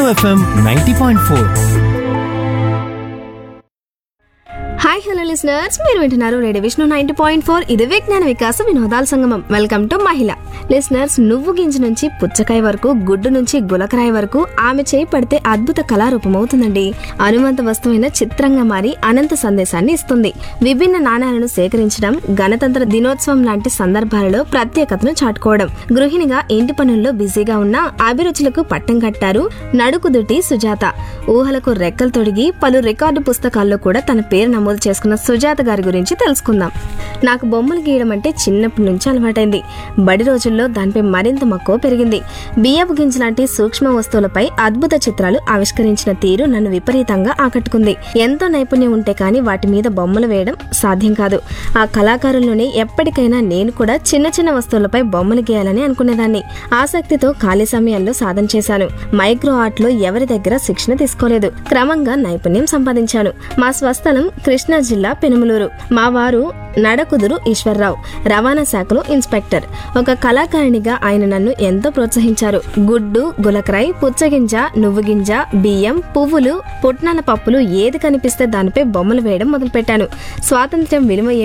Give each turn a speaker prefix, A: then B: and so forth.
A: FM ninety point four
B: hi hello listeners మీరు వింటున్నారు radio Vishnu ninety point four ఇది విజ్ఞాన వికాస వినోదాల సంగమం వెల్కమ్ టు మహిళ లిసనర్స్ నువ్వు గింజ నుంచి పుచ్చకాయ వరకు గుడ్డు నుంచి గులకరాయి వరకు ఆమె చేయి పడితే అద్భుత కళారూపం అవుతుందండి అనుమంత వస్తువైన చిత్రంగా మారి అనంత సందేశాన్ని ఇస్తుంది విభిన్న నాణాలను సేకరించడం గణతంత్ర దినోత్సవం లాంటి సందర్భాలలో ప్రత్యేకతను చాటుకోవడం గృహిణిగా ఇంటి పనుల్లో బిజీగా ఉన్న అభిరుచులకు పట్టం కట్టారు నడుకుదుటి సుజాత ఊహలకు రెక్కలు తొడిగి పలు రికార్డు పుస్తకాల్లో కూడా తన పేరు నమోదు చేసుకున్న సుజాత గారి గురించి తెలుసుకుందాం నాకు బొమ్మలు గీయడం అంటే చిన్నప్పటి నుంచి అలవాటైంది బడి రోజుల్లో దానిపై మరింత మక్కువ పెరిగింది బియ్యపు గింజ లాంటి సూక్ష్మ వస్తువులపై అద్భుత చిత్రాలు ఆవిష్కరించిన తీరు నన్ను విపరీతంగా ఆకట్టుకుంది ఎంతో నైపుణ్యం ఉంటే కానీ వాటి మీద బొమ్మలు వేయడం సాధ్యం కాదు ఆ కళాకారుల్లోనే ఎప్పటికైనా నేను కూడా చిన్న చిన్న వస్తువులపై బొమ్మలు గీయాలని అనుకునేదాన్ని ఆసక్తితో ఖాళీ సమయాల్లో సాధన చేశాను మైక్రో ఆర్ట్ లో ఎవరి దగ్గర శిక్షణ తీసుకోలేదు క్రమంగా నైపుణ్యం సంపాదించాను మా స్వస్థలం కృష్ణా జిల్లా పెనుమలూరు మా వారు నడకుదురు ఈశ్వర్రావు రవాణా శాఖలో ఇన్స్పెక్టర్ ఒక కళాకారిణిగా ఆయన నన్ను ఎంతో ప్రోత్సహించారు గుడ్డు గులకరాయి పుచ్చగింజ నువ్వు గింజ బియ్యం పువ్వులు పుట్నాల పప్పులు ఏది కనిపిస్తే దానిపై బొమ్మలు వేయడం మొదలుపెట్టాను స్వాతంత్ర్యం విలువ